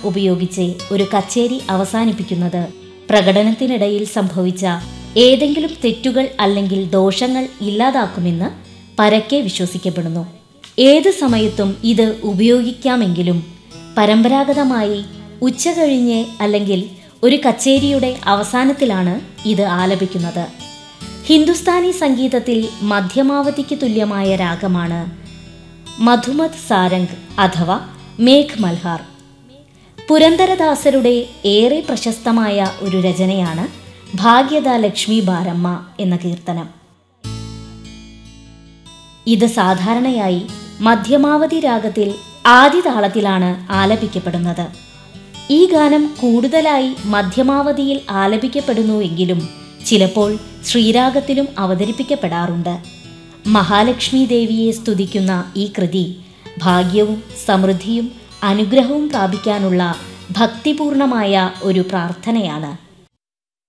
ഉപയോഗിച്ച് ഒരു കച്ചേരി അവസാനിപ്പിക്കുന്നത് പ്രകടനത്തിനിടയിൽ സംഭവിച്ച ഏതെങ്കിലും തെറ്റുകൾ അല്ലെങ്കിൽ ദോഷങ്ങൾ ഇല്ലാതാക്കുമെന്ന് പരക്കെ വിശ്വസിക്കപ്പെടുന്നു ഏത് സമയത്തും ഇത് ഉപയോഗിക്കാമെങ്കിലും പരമ്പരാഗതമായി ഉച്ച കഴിഞ്ഞ് അല്ലെങ്കിൽ ഒരു കച്ചേരിയുടെ അവസാനത്തിലാണ് ഇത് ആലപിക്കുന്നത് ഹിന്ദുസ്ഥാനി സംഗീതത്തിൽ മധ്യമാവതിക്ക് തുല്യമായ രാഗമാണ് മധുമത് സാരംഗ് അഥവാ മേഘ് മൽഹാർ പുരന്ദരദാസരുടെ ഏറെ പ്രശസ്തമായ ഒരു രചനയാണ് ഭാഗ്യത ലക്ഷ്മി ബാരമ്മ എന്ന കീർത്തനം ഇത് സാധാരണയായി മധ്യമാവധി രാഗത്തിൽ ആദിതാളത്തിലാണ് ആലപിക്കപ്പെടുന്നത് ഈ ഗാനം കൂടുതലായി മധ്യമാവധിയിൽ ആലപിക്കപ്പെടുന്നുവെങ്കിലും ചിലപ്പോൾ ശ്രീരാഗത്തിലും അവതരിപ്പിക്കപ്പെടാറുണ്ട് മഹാലക്ഷ്മി ദേവിയെ സ്തുതിക്കുന്ന ഈ കൃതി ഭാഗ്യവും സമൃദ്ധിയും അനുഗ്രഹവും പ്രാപിക്കാനുള്ള ഭക്തിപൂർണമായ ഒരു പ്രാർത്ഥനയാണ്